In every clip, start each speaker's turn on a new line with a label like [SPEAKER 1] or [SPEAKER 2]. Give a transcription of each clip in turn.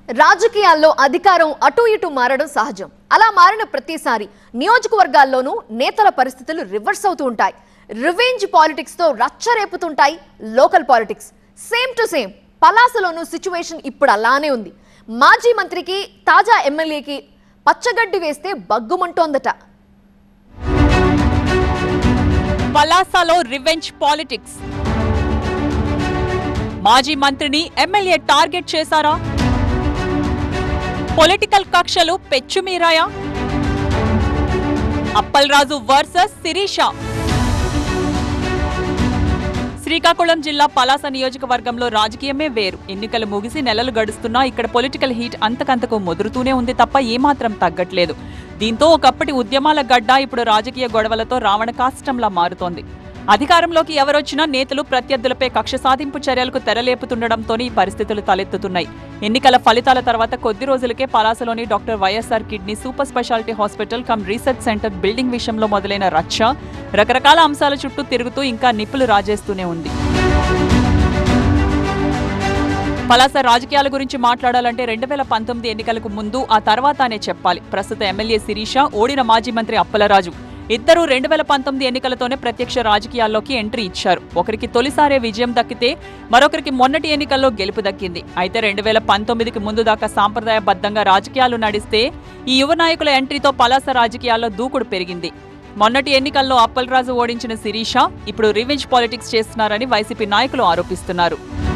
[SPEAKER 1] రాజకీయాల్లో అధికారం అటు ఇటు మారడం సహజం అలా మారిన ప్రతిసారి నియోజకవర్గాల్లోనూ నేతల పరిస్థితులు రివర్స్ అవుతూ ఉంటాయి రివెంజ్ పాలిటిక్స్ తో రచ్చ రేపుతుంటాయి local politics same to same పలాసలోనూ సిచ్యువేషన్ ఇప్పుడు అలానే ఉంది మాజీ మంత్రికి తాజా ఎమ్మెల్యేకి పచ్చగడ్డి వేస్తే బగ్గుమంటోందట
[SPEAKER 2] పలాసలో రివెంజ్ పాలిటిక్స్ మాజీ మంత్రిని ఎమ్మెల్యే టార్గెట్ చేశారా పొలిటికల్ కక్షలు పెచ్చుమీరాయా అప్పల్రాజు వర్సెస్ శిరీష శ్రీకాకుళం జిల్లా పలాస నియోజకవర్గంలో రాజకీయమే వేరు ఎన్నికలు ముగిసి నెలలు గడుస్తున్నా ఇక్కడ పొలిటికల్ హీట్ అంతకంతకు ముదురుతూనే ఉంది తప్ప ఏమాత్రం తగ్గట్లేదు దీంతో ఒకప్పటి ఉద్యమాల గడ్డ ఇప్పుడు రాజకీయ గొడవలతో రావణ కాష్టంలా మారుతోంది అధికారంలోకి ఎవరొచ్చినా నేతలు ప్రత్యర్థులపై కక్ష సాధింపు చర్యలకు తెరలేపుతుండడంతోనే ఈ పరిస్థితులు తలెత్తుతున్నాయి ఎన్నికల ఫలితాల తర్వాత కొద్ది రోజులకే పలాసలోని doctor YSR kidney super speciality hospital cum research centre building విషయంలో మొదలైన రచ్చ రకరకాల అంశాల చుట్టూ తిరుగుతూ ఇంకా నిప్పులు రాజేస్తూనే ఉంది పలాస రాజకీయాల గురించి మాట్లాడాలంటే రెండు వేల పంతొమ్మిది ఎన్నికలకు ముందు ఆ తర్వాత అనే చెప్పాలి ప్రస్తుత ఎమ్మెల్యే శిరీష ఓడిన మాజీ మంత్రి అప్పలరాజు ఇద్దరు రెండు వేల పంతొమ్మిది ఎన్నికలతోనే ప్రత్యక్ష రాజకీయాల్లోకి ఎంట్రీ ఇచ్చారు ఒకరికి తొలిసారే విజయం దక్కితే మరొకరికి మొన్నటి ఎన్నికల్లో గెలుపు దక్కింది అయితే రెండు వేల పంతొమ్మిదికి ముందు దాకా సాంప్రదాయబద్ధంగా రాజకీయాలు నడిస్తే ఈ యువ నాయకుల ఎంట్రీతో పలాస రాజకీయాల్లో దూకుడు పెరిగింది మొన్నటి ఎన్నికల్లో అప్పలరాజు ఓడించిన శిరీష ఇప్పుడు రివెంజ్ పాలిటిక్స్ చేస్తున్నారని వైసీపీ నాయకులు ఆరోపిస్తున్నారు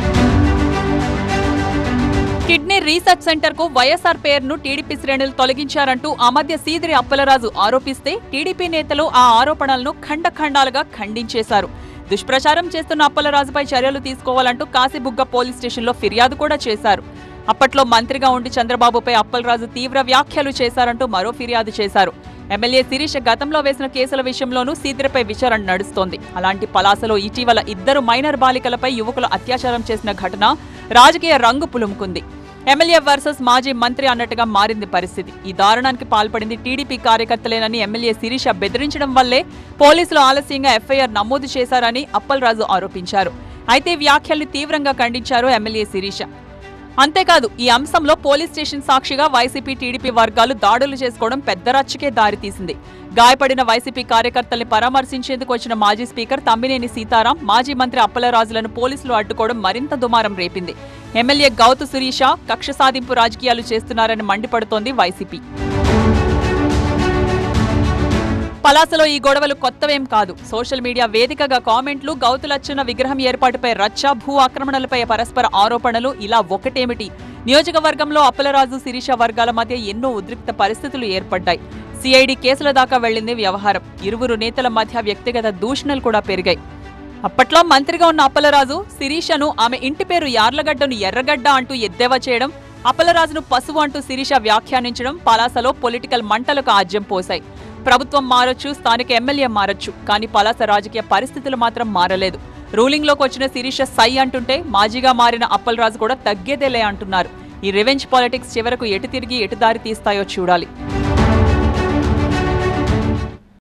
[SPEAKER 2] కిడ్నీ రీసెర్చ్ సెంటర్ కు వైఎస్ఆర్ పేరును టీడీపీ శ్రేణులు తొలగించారంటూ ఆ మధ్య సీదిరి అప్పలరాజు ఆరోపిస్తే టీడీపీ నేతలు ఆ ఆరోపణలను ఖండఖండాలుగా ఖండించేశారు దుష్ప్రచారం చేస్తున్న అప్పలరాజుపై చర్యలు తీసుకోవాలంటూ కాశీబుగ్గ పోలీస్ స్టేషన్లో ఫిర్యాదు కూడా చేశారు అప్పట్లో మంత్రిగా ఉండి చంద్రబాబుపై అప్పలరాజు తీవ్ర వ్యాఖ్యలు చేశారంటూ మరో ఫిర్యాదు చేశారు ఎమ్మెల్యే శిరీష గతంలో వేసిన కేసుల విషయంలోనూ సీదిరిపై విచారణ నడుస్తోంది అలాంటి పలాసలో ఇటీవల ఇద్దరు మైనర్ బాలికలపై యువకులు అత్యాచారం చేసిన ఘటన రాజకీయ రంగు పులుముకుంది ఎమ్మెల్యే వర్సెస్ మాజీ మంత్రి అన్నట్టుగా మారింది పరిస్థితి ఈ దారుణానికి పాల్పడింది టీడీపీ కార్యకర్తలేనని ఎమ్మెల్యే శిరీష బెదిరించడం వల్లే పోలీసులు ఆలస్యంగా ఎఫ్ఐఆర్ నమోదు చేశారని అప్పలరాజు ఆరోపించారు అయితే ఈ వ్యాఖ్యల్ని తీవ్రంగా ఖండించారు ఎమ్మెల్యే శిరీష అంతేకాదు ఈ అంశంలో పోలీస్ స్టేషన్ సాక్షిగా వైసీపీ టీడీపీ వర్గాలు దాడులు చేసుకోవడం పెద్ద రచ్చకే దారితీసింది గాయపడిన వైసీపీ కార్యకర్తల్ని పరామర్శించేందుకు వచ్చిన మాజీ స్పీకర్ తమ్మినేని సీతారాం మాజీ మంత్రి అప్పలరాజులను పోలీసులు అడ్డుకోవడం మరింత దుమారం రేపింది ఎమ్మెల్యే గౌతు సురీష కక్ష సాధింపు రాజకీయాలు చేస్తున్నారని మండిపడుతోంది వైసీపీ పలాసలో ఈ గొడవలు కొత్తవేం కాదు సోషల్ మీడియా వేదికగా కామెంట్లు గౌతులచ్చున్న విగ్రహం ఏర్పాటుపై రచ్చ భూ ఆక్రమణలపై పరస్పర ఆరోపణలు ఇలా ఒకటేమిటి నియోజకవర్గంలో అప్పలరాజు శిరీష వర్గాల మధ్య ఎన్నో ఉద్రిక్త పరిస్థితులు ఏర్పడ్డాయి సిఐడి కేసుల దాకా వెళ్లింది వ్యవహారం ఇరువురు నేతల మధ్య వ్యక్తిగత దూషణలు కూడా పెరిగాయి అప్పట్లో మంత్రిగా ఉన్న అప్పలరాజు శిరీషను ఆమె ఇంటి పేరు యార్లగడ్డను ఎర్రగడ్డ అంటూ ఎద్దేవా చేయడం అప్పలరాజును పశువు అంటూ శిరీష వ్యాఖ్యానించడం పలాసలో పొలిటికల్ మంటలకు ఆజ్యం పోశాయి ప్రభుత్వం మారొచ్చు స్థానిక ఎమ్మెల్యే మారొచ్చు కానీ పలాస రాజకీయ పరిస్థితులు మాత్రం మారలేదు రూలింగ్లోకి వచ్చిన శిరీష సై అంటుంటే మాజీగా మారిన అప్పలరాజు కూడా తగ్గేదేలే అంటున్నారు ఈ రివెంజ్ పాలిటిక్స్ చివరకు ఎటు తిరిగి ఎటు దారి తీస్తాయో చూడాలి